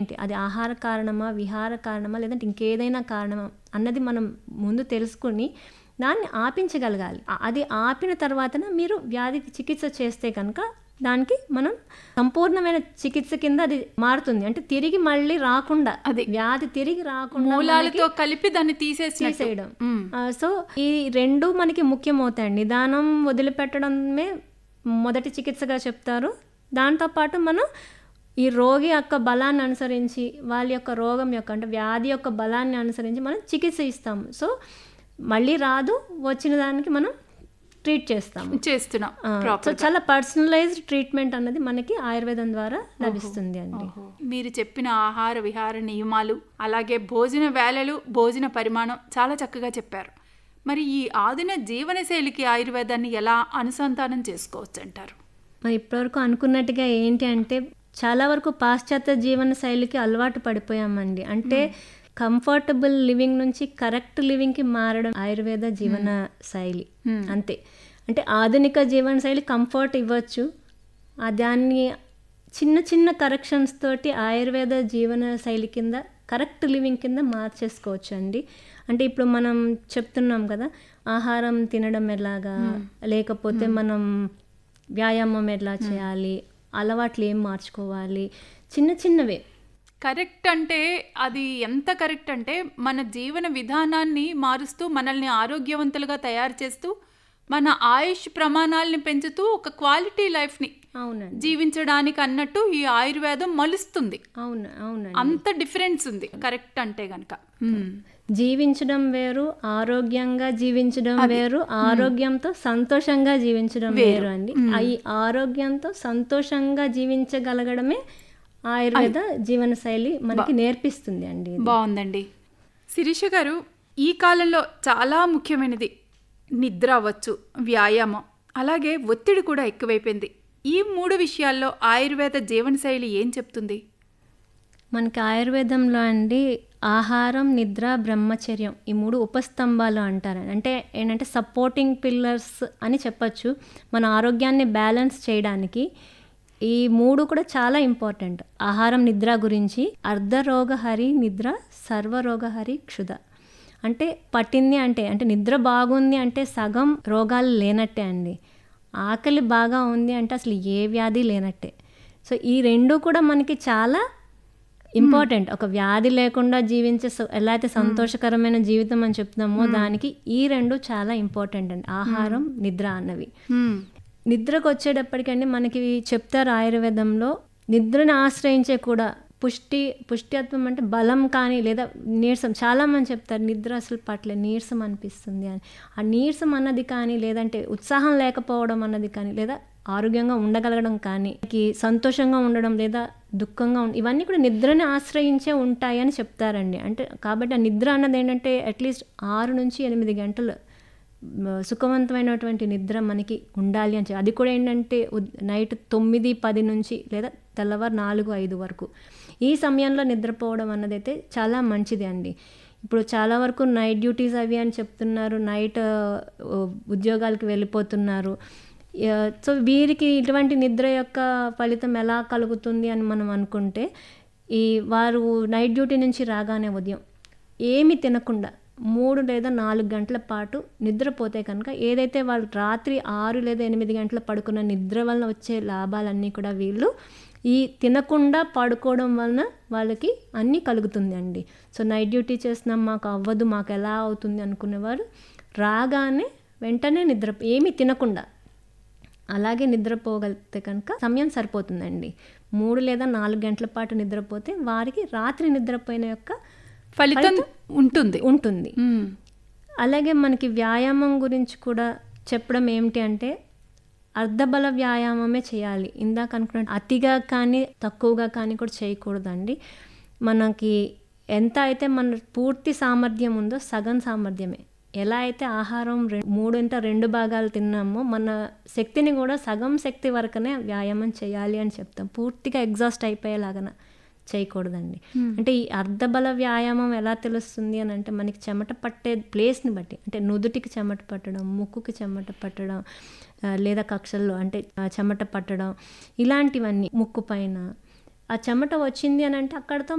ఏంటి అది ఆహార కారణమా విహార కారణమా లేదంటే ఇంకేదైనా కారణమా అన్నది మనం ముందు తెలుసుకుని దాన్ని ఆపించగలగాలి ఆ- అది ఆపిన తర్వాతన మీరు వ్యాధికి చికిత్స చేస్తే కనుక దానికి మనం సంపూర్ణమైన చికిత్స కింద అది మారుతుంది అంటే తిరిగి మళ్ళీ రాకుండా అది. వ్యాధి తిరిగి రాకుండా మూలాలతో కలిపి దాన్ని తీసేసినట్టు తీసేయడం మ్మ్. ఆ, సో ఈ రెండు మనకి ముఖ్యమవుతాయి నిదానం వదిలిపెట్టడమే మొదటి చికిత్సగా చెప్తారు దాంతోపాటు మనం ఈ రోగి యొక్క బలాన్ని అనుసరించి వాళ్ళ యొక్క రోగం యొక్క అంటే వ్యాధి యొక్క బలాన్ని అనుసరించి మనం చికిత్స ఇస్తాము సో మళ్ళీ రాదు వచ్చిన దానికి మనం ట్రీట్ చేస్తాము చేస్తున్నాం ఆ, సో ప్రాపర్ చాలా పర్సనలైజ్డ్ ట్రీట్మెంట్ అన్నది మనకి ఆయుర్వేదం ద్వారా లభిస్తుంది అండి మీరు చెప్పిన ఆహార విహార నియమాలు అలాగే భోజన వేళలు భోజన పరిమాణం చాలా చక్కగా చెప్పారు మరి ఈ ఆధున జీవనశైలికి ఆయుర్వేదాన్ని ఎలా అనుసంధానం చేసుకోవచ్చు అంటారు మరి ఇప్పటివరకు అనుకున్నట్టుగా ఏంటి అంటే చాలా వరకు పాశ్చాత్య జీవన శైలికి అలవాటు పడిపోయామండి అంటే కంఫర్టబుల్ లివింగ్ నుంచి కరెక్ట్ లివింగ్కి మారడం ఆయుర్వేద జీవన శైలి అంతే అంటే ఆధునిక జీవన శైలి కంఫర్ట్ ఇవ్వచ్చు ఆ దాన్ని చిన్న చిన్న కరెక్షన్స్ తోటి ఆయుర్వేద జీవన శైలి కింద కరెక్ట్ లివింగ్ కింద మార్చేసుకోవచ్చు అండి అంటే ఇప్పుడు మనం చెప్తున్నాం కదా ఆహారం తినడం ఎలాగా లేకపోతే మనం వ్యాయామం ఎలా చేయాలి అలవాట్లు ఏం మార్చుకోవాలి చిన్న చిన్నవే కరెక్ట్ అంటే అది ఎంత కరెక్ట్ అంటే మన జీవన విధానాన్ని మారుస్తూ మనల్ని ఆరోగ్యవంతులుగా తయారు చేస్తూ మన ఆయుష్ ప్రమాణాలని పెంచుతూ ఒక క్వాలిటీ లైఫ్ని అవునండి జీవించడానికి అన్నట్టు ఈ ఆయుర్వేదం మలుస్తుంది అవును అవునండి అంత డిఫరెన్స్ ఉంది కరెక్ట్ అంటే గనక జీవించడం వేరు ఆరోగ్యంగా జీవించడం వేరు ఆరోగ్యంతో సంతోషంగా జీవించడం వేరు అండి ఈ ఆరోగ్యంతో సంతోషంగా జీవించగలగడమే ఆయుర్వేద జీవన శైలి మనకి నేర్పిస్తుంది అండి ఇది. బాగుందండి శిరీష గారు ఈ కాలంలో చాలా ముఖ్యమైనది నిద్ర అవ్వచ్చు వ్యాయామం అలాగే ఒత్తిడి కూడా ఎక్కువైపోయింది ఈ మూడు విషయాల్లో ఆయుర్వేద జీవనశైలి ఏం చెప్తుంది మనకి ఆయుర్వేదంలో అండి ఆహారం నిద్ర బ్రహ్మచర్యం ఈ మూడు ఉపస్తంభాలు అంటారు అంటే ఏంటంటే సపోర్టింగ్ పిల్లర్స్ అని చెప్పచ్చు మన ఆరోగ్యాన్ని బ్యాలెన్స్ చేయడానికి ఈ మూడు కూడా చాలా ఇంపార్టెంట్ ఆహారం నిద్ర గురించి అర్ధరోగహరి నిద్ర సర్వరోగహరి క్షుధ అంటే పట్టింది అంటే అంటే నిద్ర బాగుంది అంటే సగం రోగాలు లేనట్టే అండి ఆకలి బాగా ఉంది అంటే అసలు ఏ వ్యాధి లేనట్టే సో ఈ రెండు కూడా మనకి చాలా ఇంపార్టెంట్ ఒక వ్యాధి లేకుండా జీవించే స- ఎలా అయితే సంతోషకరమైన జీవితం అని చెప్తున్నామో దానికి ఈ రెండు చాలా ఇంపార్టెంట్ అండి ఆహారం నిద్ర అన్నవి నిద్రకు వచ్చేటప్పటికండి మనకి చెప్తారు ఆయుర్వేదంలో నిద్రను ఆశ్రయించే కూడా పుష్టి పుష్టిత్వం అంటే బలం కానీ లేదా నీరసం చాలామంది చెప్తారు నిద్ర అసలు పట్ల నీరసం అనిపిస్తుంది అని ఆ నీరసం అన్నది కానీ లేదంటే ఉత్సాహం లేకపోవడం అన్నది కానీ లేదా ఆరోగ్యంగా ఉండగలగడం కానీ మనకి సంతోషంగా ఉండడం లేదా దుఃఖంగా ఉండ ఇవన్నీ కూడా నిద్రని ఆశ్రయించే ఉంటాయని చెప్తారండి అంటే కాబట్టి ఆ నిద్ర అన్నది ఏంటంటే అట్లీస్ట్ ఆరు నుంచి ఎనిమిది గంటలు మ, సుఖవంతమైనటువంటి నిద్ర మనకి ఉండాలి అని చెప్పి అది కూడా ఏంటంటే ఉద్- నైట్ తొమ్మిది పది నుంచి లేదా తెల్లవారు నాలుగు ఐదు వరకు ఈ సమయంలో నిద్రపోవడం అన్నది అయితే చాలా మంచిది అండి ఇప్పుడు చాలా వరకు నైట్ డ్యూటీస్ అవి అని చెప్తున్నారు నైట్ ఆ, ఉద్యోగాలకు వెళ్ళిపోతున్నారు ఆ, సో వీరికి ఇటువంటి నిద్ర యొక్క ఫలితం ఎలా కలుగుతుంది అని మనం అనుకుంటే ఈ వారు నైట్ డ్యూటీ నుంచి రాగానే ఉదయం ఏమి తినకుండా మూడు లేదా నాలుగు గంటల పాటు నిద్రపోతే కనుక ఏదైతే వాళ్ళు రాత్రి ఆరు లేదా ఎనిమిది గంటల పడుకున్న నిద్ర వలన వచ్చే లాభాలన్నీ కూడా వీళ్ళు ఈ తినకుండా పడుకోవడం వలన వాళ్ళకి అన్నీ కలుగుతుంది అండి సో నైట్ డ్యూటీ చేస్తున్నాం మాకు అవ్వదు మాకు ఎలా అవుతుంది అనుకునేవారు రాగానే వెంటనే నిద్ర ఏమీ తినకుండా అలాగే నిద్రపోగలిగితే కనుక సమయం సరిపోతుందండి మూడు లేదా నాలుగు గంటల పాటు నిద్రపోతే వారికి రాత్రి నిద్రపోయిన యొక్క ఫలితం ఉంటుంది ఉంటుంది మ్మ్. అలాగే మనకి వ్యాయామం గురించి కూడా చెప్పడం ఏమిటి అంటే అర్ధబల వ్యాయామమే చేయాలి ఇందాక అనుకున్నట్టు అతిగా కానీ తక్కువగా కానీ కూడా చేయకూడదండి మనకి ఎంత అయితే మన పూర్తి సామర్థ్యం ఉందో సగం సామర్థ్యమే ఎలా అయితే ఆహారం రె- మూడింట రెండు భాగాలు తిన్నామో మన శక్తిని కూడా సగం శక్తి వరకునే వ్యాయామం చేయాలి అని చెప్తాం పూర్తిగా ఎగ్జాస్ట్ అయిపోయేలాగన చేయకూడదండి అంటే ఈ అర్ధబల వ్యాయామం ఎలా తెలుస్తుంది అని అంటే మనకి చెమట పట్టే ప్లేస్ని బట్టి అంటే నుదుటికి చెమట పట్టడం ముక్కుకి చెమట పట్టడం ఆ, లేదా కక్షల్లో అంటే ఆ, చెమట పట్టడం ఇలాంటివన్నీ ముక్కు పైన ఆ చెమట వచ్చింది అని అంటే అక్కడతో